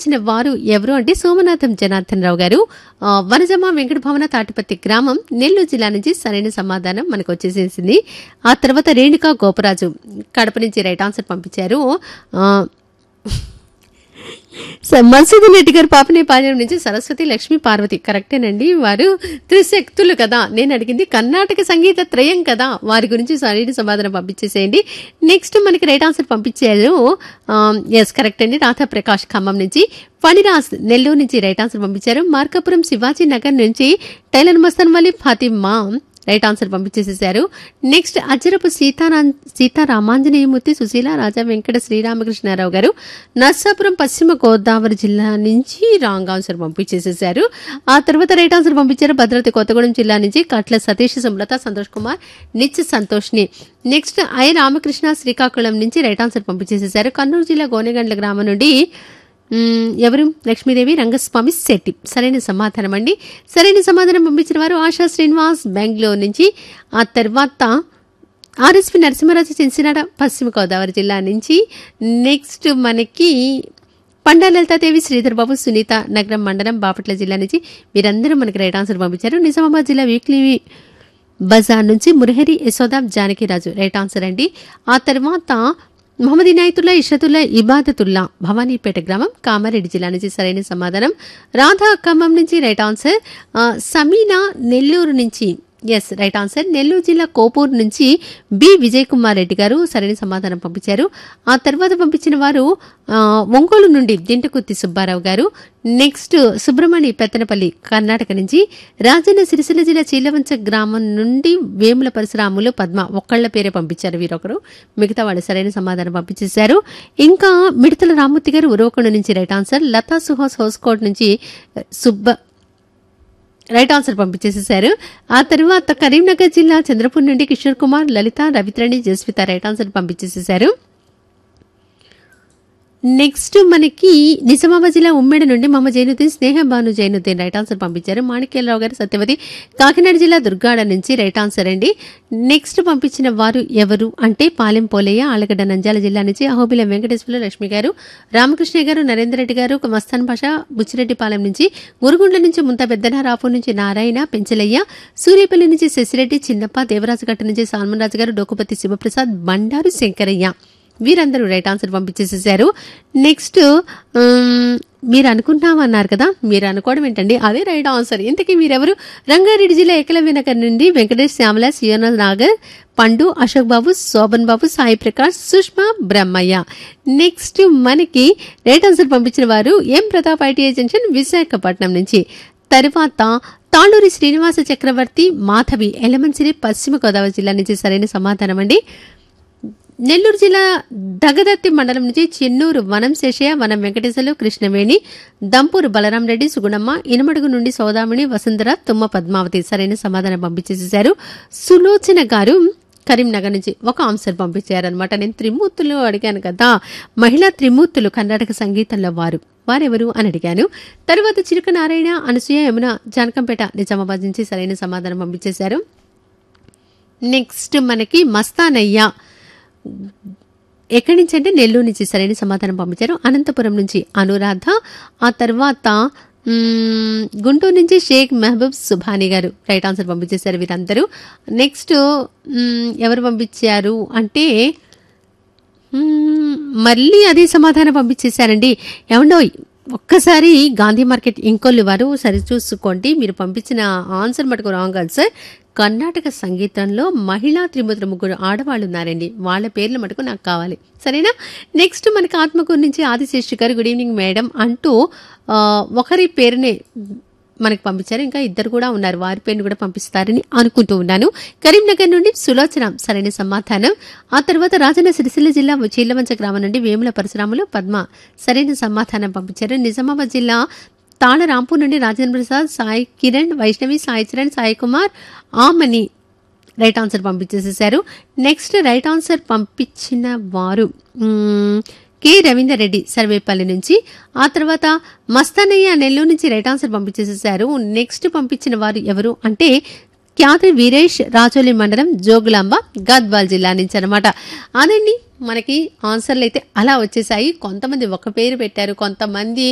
పంపించిన వారు ఎవరు అంటే సోమనాథం జనార్దన్ రావు గారు ఆ, వనజమ వెంకట భవన తాటిపత్తి గ్రామం నెల్లూరు జిల్లా నుంచి సరైన సమాధానం మనకు వచ్చేసేసింది ఆ తర్వాత రేణుకా గోపరాజు కడప నుంచి రైట్ ఆన్సర్ పంపించారు ఆ, స- మన్సూదన్ రెడ్డి గారు పాపనేపాలెం నుంచి సరస్వతి లక్ష్మి పార్వతి కరెక్టేనండి వారు త్రిశక్తులు కదా నేను అడిగింది కర్ణాటక సంగీత త్రయం కదా వారి గురించి సరైన సమాధానం పంపించేసేయండి నెక్స్ట్ మనకి రైట్ ఆన్సర్ పంపించారు ఎస్ కరెక్ట్ అండి రాధా ప్రకాష్ ఖమ్మం నుంచి ఫణిరాజ్ నెల్లూరు నుంచి రైట్ ఆన్సర్ పంపించారు మార్కాపురం శివాజీ నగర్ నుంచి tailor Mastan Vali Fatima right answer పంపించేసేసారు నెక్స్ట్ అజ్జరపు సీతారా సీతారామాంజనేయమూర్తి సుశీల రాజా వెంకట శ్రీరామకృష్ణారావు గారు నర్సాపురం పశ్చిమ గోదావరి జిల్లా నుంచి రాంగ్ ఆన్సర్ పంపించేసేసారు ఆ తర్వాత రైట్ ఆన్సర్ పంపించారు భద్రాద్రి కొత్తగూడెం జిల్లా నుంచి కట్ల సతీష్ సుమలత సంతోష్ కుమార్ నిత్య సంతోష్ని నెక్స్ట్ ఐ రామకృష్ణ శ్రీకాకుళం నుంచి రైట్ ఆన్సర్ పంపించేసేసారు కర్నూలు జిల్లా గోనెగండ్ల గ్రామం నుండి మ్మ్, ఎవరు లక్ష్మీదేవి రంగస్వామి శెట్టి సరైన సమాధానం అండి సరైన సమాధానం పంపించిన వారు ఆశా శ్రీనివాస్ బెంగళూరు నుంచి ఆ తర్వాత ఆర్ఎస్పి నరసింహరాజు చెంచినాడ పశ్చిమ గోదావరి జిల్లా నుంచి నెక్స్ట్ మనకి పండా లలితాదేవి శ్రీధర్ బాబు సునీత నగరం మండలం బాపట్ల జిల్లా నుంచి వీరందరూ మనకి రైట్ ఆన్సర్ పంపించారు నిజామాబాద్ జిల్లా వీక్లీ బజార్ నుంచి మురహరి యశోదాబ్ జానకిరాజు రైట్ ఆన్సర్ అండి ఆ తర్వాత మొహమ్మద్ ఇనాయతుల్లా ఇషతుల్లా ఇబాదతుల్లా భవానీపేట గ్రామం కామారెడ్డి జిల్లా నుంచి సరైన సమాధానం రాధా ఖమ్మం నుంచి రైట్ ఆన్సర్ ఆ, సమీనా నెల్లూరు నుంచి ఎస్ రైట్ ఆన్సర్ నెల్లూరు జిల్లా కోపూర్ నుంచి బి విజయ్ కుమార్ రెడ్డి గారు సరైన సమాధానం పంపించారు ఆ తర్వాత పంపించిన వారు ఆ, ఒంగోలు నుండి దింటకుత్తి సుబ్బారావు గారు నెక్స్ట్ సుబ్రహ్మణ్య పెత్తనపల్లి కర్ణాటక నుంచి రాజన్న సిరిసిల్ల జిల్లా చీలవంచ గ్రామం నుండి వేముల పరశురాములు పద్మ ఒక్కళ్ల పేరే పంపించారు వీరొకరు మిగతా వాళ్ళు సరైన సమాధానం పంపించేశారు ఇంకా మిడతల రామూర్తి గారు ఉరవకొండ నుంచి రైట్ ఆన్సర్ లతా సుహాస్ హౌస్కోట్ నుంచి సుబ్బ రైట్ ఆన్సర్ పంపించేసేసారు ఆ తర్వాత కరీంనగర్ జిల్లా చంద్రపూర్ నుండి కిషోర్ కుమార్ లలిత రవిత్రణి జస్విత రైట్ ఆన్సర్ పంపించేసేసారు నెక్స్ట్ మనకి నిజామాబాద్ జిల్లా ఉమ్మడి నుండి మమ్మ జైనుద్దీన్ స్నేహ భాను జైనుద్దీన్ రైట్ ఆన్సర్ పంపించారు మాణిక్యాలరావు గారు సత్యవతి కాకినాడ జిల్లా దుర్గాడ నుంచి రైట్ ఆన్సర్ అండి నెక్స్ట్ పంపించిన వారు ఎవరు అంటే పాలెం పోలయ్య ఆలగడ్డ నంజాల జిల్లా నుంచి అహోబిల వెంకటేశ్వర లక్ష్మి గారు రామకృష్ణ గారు నరేందర్ రెడ్డి గారు మస్తాన్ భాష బుచ్చిరెడ్డిపాలెం నుంచి గురుగుండ్ల నుంచి ముంత పెద్దన రాపు నుంచి నారాయణ పెంచలయ్య సూర్యపల్లి నుంచి శశిరెడ్డి చిన్నప్ప దేవరాజుగట్ట నుంచి సాల్మన్ రాజు గారు డోకుపతి శివప్రసాద్ బండారు శంకరయ్య వీరందరూ రైట్ ఆన్సర్ పంపించేసేసారు నెక్స్ట్ ఉమ్, మీరు అనుకుంటున్నామన్నారు కదా మీరు అనుకోవడం ఏంటండి అదే రైట్ ఆన్సర్ ఇంతకీ మీరెవరు రంగారెడ్డి జిల్లా ఏకలవ్య నగర్ నుండి వెంకటేష్ శ్యామల సియోన నాగర్ పండు అశోక్ బాబు శోభన్ బాబు సాయి ప్రకాష్ సుష్మా బ్రహ్మయ్య నెక్స్ట్ మనకి రైట్ ఆన్సర్ పంపించిన వారు M Pratap ITI junction Visakhapatnam నుంచి తర్వాత తాళూరి శ్రీనివాస చక్రవర్తి మాధవి ఎలమంచిరి పశ్చిమ గోదావరి జిల్లా నుంచి సరైన సమాధానం అండి నెల్లూరు జిల్లా దగదత్తి మండలం నుంచి చెన్నూరు వనం శేషయ్య వనం వెంకటేశ్వర్లు కృష్ణవేణి దంపూరు బలరాం రెడ్డి సుగుణమ్మ ఇనమడుగు నుండి సౌదామిని వసుంధర తుమ్మ పద్మావతి సరైన సమాధానం పంపించేసేశారు సులోచన గారు కరీంనగర్ నుంచి ఒక ఆన్సర్ పంపించారనమాట నేను త్రిమూర్తులు అడిగాను కదా మహిళా త్రిమూర్తులు కర్ణాటక సంగీతంలో వారు వారెవరు అని అడిగాను తర్వాత చిరుక నారాయణ అనసూయ యమున జానకంపేట నిజామాబాద్ నుంచి సరైన సమాధానం పంపించేశారు నెక్స్ట్ మనకి మస్తానయ్య ఎక్కడి నుంచి అంటే నెల్లూరు నుంచి సరైన సమాధానం పంపించారు అనంతపురం నుంచి అనురాధ ఆ తర్వాత మ్మ్, గుంటూరు నుంచి షేక్ మహబూబ్ సుభాని గారు రైట్ ఆన్సర్ పంపించేశారు వీరందరూ నెక్స్ట్ మ్మ్, ఎవరు పంపించారు అంటే మ్మ్, మళ్ళీ అదే సమాధానం పంపించేశారండి ఏమండోయ్ ఒక్కసారి గాంధీ మార్కెట్ ఇంకొల్లు వారు సరి చూసుకోండి మీరు పంపించిన ఆన్సర్ మటుకు రాంగ్ ఆన్సర్ కర్ణాటక సంగీతంలో మహిళా త్రిముద్ర ముగ్గురు ఆడవాళ్ళు ఉన్నారండి వాళ్ళ పేర్లు మటుకు నాకు కావాలి సరేనా నెక్స్ట్ మనకి ఆత్మకూరు నుంచి ఆదిశేషి గారు గుడ్ ఈవినింగ్ మేడం అంటూ ఆ, ఒకరి పేరునే మనకి పంపించారు ఇంకా ఇద్దరు కూడా ఉన్నారు వారి పేరుని కూడా పంపిస్తారని అనుకుంటూ ఉన్నాను కరీంనగర్ నుండి సులోచన సరైన సమాధానం ఆ తర్వాత రాజన్న సిరిసిల్ల జిల్లా చీలవంచ గ్రామం నుండి వేముల పరశురాములు పద్మ సరైన సమాధానం పంపించారు నిజామాబాద్ జిల్లా తాళ రాంపూర్ నుండి రాజేంద్ర ప్రసాద్ సాయి కిరణ్ వైష్ణవి సాయి చరణ్ సాయి కుమార్ ఆమని రైట్ ఆన్సర్ పంపించేసేసారు నెక్స్ట్ రైట్ ఆన్సర్ పంపించిన వారు మ్మ్, కె రవీందర్ రెడ్డి సర్వేపల్లి నుంచి ఆ తర్వాత మస్తానయ్య నెల్లూరు నుంచి రైట్ ఆన్సర్ పంపించేసేసారు నెక్స్ట్ పంపించిన వారు ఎవరు అంటే క్యాత్రి వీరేష్ రాచోలి మండలం జోగులాంబ గద్వాల్ జిల్లా నుంచి అనమాట అదండి మనకి ఆన్సర్లు అయితే అలా వచ్చేసాయి కొంతమంది ఒక పేరు పెట్టారు కొంతమంది